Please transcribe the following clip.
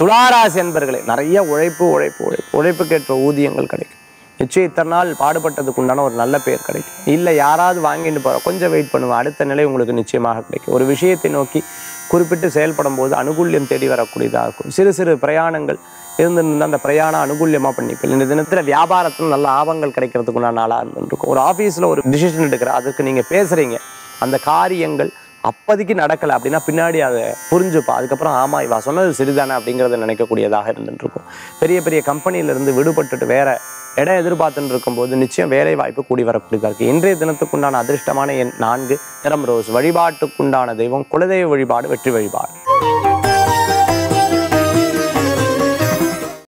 துளாராசி என்பர்களே நிறைய உழைப்பு உழைப்பு உழைப்பு உழைப்புக்கேற்ற ஊதியங்கள் கிடைக்கும் நிச்சயம் இத்தனை நாள் பாடுபட்டதுக்கு உண்டான ஒரு நல்ல பேர் கிடைக்கும் இல்லை யாராவது வாங்கிட்டு போகிற கொஞ்சம் வெயிட் பண்ணுவேன் அடுத்த நிலை உங்களுக்கு நிச்சயமாக கிடைக்கும் ஒரு விஷயத்தை நோக்கி குறிப்பிட்டு செயல்படும் போது அனுகூல்யம் தேடி வரக்கூடியதாக இருக்கும் சிறு சிறு பிரயாணங்கள் இருந்திருந்தால் அந்த பிரயாணம் அனுகூல்யமாக பண்ணிப்பேன் இந்த தினத்தில் வியாபாரத்தில் நல்ல லாபங்கள் கிடைக்கிறதுக்கு உண்டான நாளாக இருந்துருக்கும் ஒரு ஆஃபீஸில் ஒரு டிசிஷன் எடுக்கிற அதுக்கு நீங்கள் பேசுகிறீங்க அந்த காரியங்கள் அப்போதைக்கு நடக்கலை அப்படின்னா பின்னாடி அதை புரிஞ்சுப்பா அதுக்கப்புறம் ஆமா இவா சொன்னது சரிதானே அப்படிங்கிறத நினைக்கக்கூடியதாக இருந்துட்டு இருக்கும் பெரிய பெரிய கம்பெனியிலிருந்து விடுபட்டுட்டு வேற இடம் எதிர்பார்த்துட்டு இருக்கும்போது நிச்சயம் வேலை வாய்ப்பு கூடி வரக்கூடியதாக இருக்குது இன்றைய தினத்துக்குண்டான அதிர்ஷ்டமான எண் நான்கு நிறம் ரோஸ் வழிபாட்டுக்குண்டான தெய்வம் குலதெய்வ வழிபாடு வெற்றி வழிபாடு